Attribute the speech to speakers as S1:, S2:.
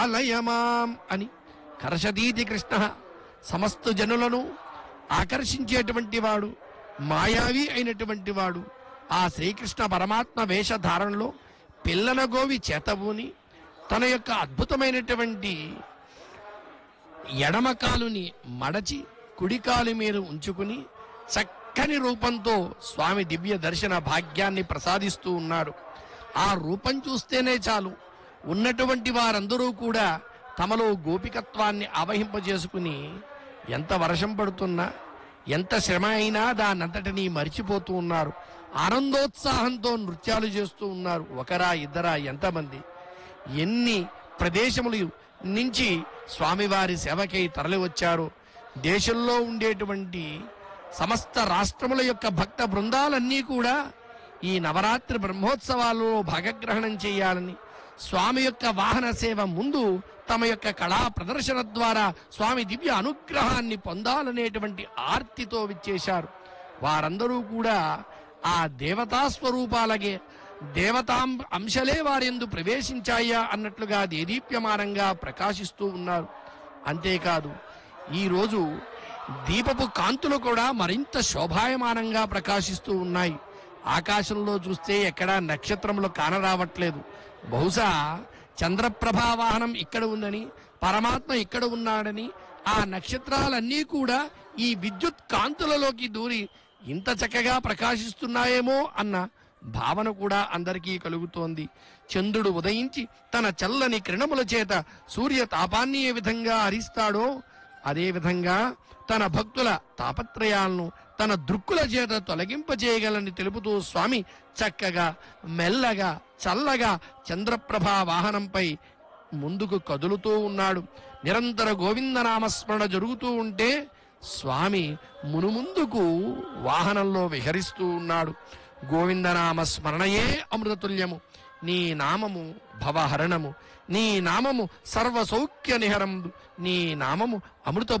S1: అలయమాం అని కర్షదీతి కృష్ణ సమస్త జనులను ఆకర్షించేటువంటి వాడు మాయావి అయినటువంటి వాడు ఆ శ్రీకృష్ణ పరమాత్మ వేషధారణలో పిల్లన గోవి చేతబూని తన యొక్క అద్భుతమైనటువంటి ఎడమ కాలుని మడచి కుడి కాలు మీద ఉంచుకుని చక్కని రూపంతో స్వామి దివ్య దర్శన భాగ్యాన్ని ప్రసాదిస్తూ ఉన్నాడు ఆ రూపం చూస్తేనే చాలు ఉన్నటువంటి వారందరూ కూడా తమలో గోపికత్వాన్ని ఆవహింపజేసుకుని ఎంత వర్షం పడుతున్నా ఎంత శ్రమ అయినా దానంతటినీ మరిచిపోతూ ఉన్నారు ఆనందోత్సాహంతో నృత్యాలు చేస్తూ ఉన్నారు ఒకరా ఇద్దరా ఎంతమంది ఎన్ని ప్రదేశములు నుంచి స్వామివారి సేవకై తరలి వచ్చారో దేశంలో ఉండేటువంటి సమస్త రాష్ట్రముల యొక్క భక్త బృందాలన్నీ కూడా ఈ నవరాత్రి బ్రహ్మోత్సవాలలో భాగగ్రహణం చేయాలని స్వామి యొక్క వాహన సేవ ముందు తమ యొక్క కళా ప్రదర్శన ద్వారా స్వామి దివ్య అనుగ్రహాన్ని పొందాలనేటువంటి ఆర్తితో విచ్చేశారు వారందరూ కూడా ఆ దేవతా స్వరూపాలగే దేవతాం అంశలే వారెందు ప్రవేశించాయా అన్నట్లుగా దేదీప్యమానంగా ప్రకాశిస్తూ ఉన్నారు అంతేకాదు ఈరోజు దీపపు కాంతులు కూడా మరింత శోభాయమానంగా ప్రకాశిస్తూ ఉన్నాయి ఆకాశంలో చూస్తే ఎక్కడా నక్షత్రములు కానరావట్లేదు బహుశా చంద్రప్రభా వాహనం ఇక్కడ ఉందని పరమాత్మ ఇక్కడ ఉన్నాడని ఆ నక్షత్రాలన్నీ కూడా ఈ విద్యుత్ కాంతులలోకి దూరి ఇంత చక్కగా ప్రకాశిస్తున్నాయేమో అన్న భావన కూడా అందరికీ కలుగుతోంది చంద్రుడు ఉదయించి తన చల్లని కిరణముల చేత సూర్య తాపాన్ని ఏ విధంగా హరిస్తాడో అదే విధంగా తన భక్తుల తాపత్రయాలను తన దృక్కుల చేత తొలగింపజేయగలని తెలుపుతూ స్వామి చక్కగా మెల్లగా చల్లగా చంద్రప్రభా వాహనంపై ముందుకు కదులుతూ ఉన్నాడు నిరంతర గోవిందనామస్మరణ జరుగుతూ ఉంటే స్వామి మునుముందుకు వాహనంలో విహరిస్తూ ఉన్నాడు గోవిందనామ స్మరణయే అమృతతుల్యము నీ నామము భవహరణము నీ నామము సర్వ సౌఖ్య నిహరము నీ నామము అమృత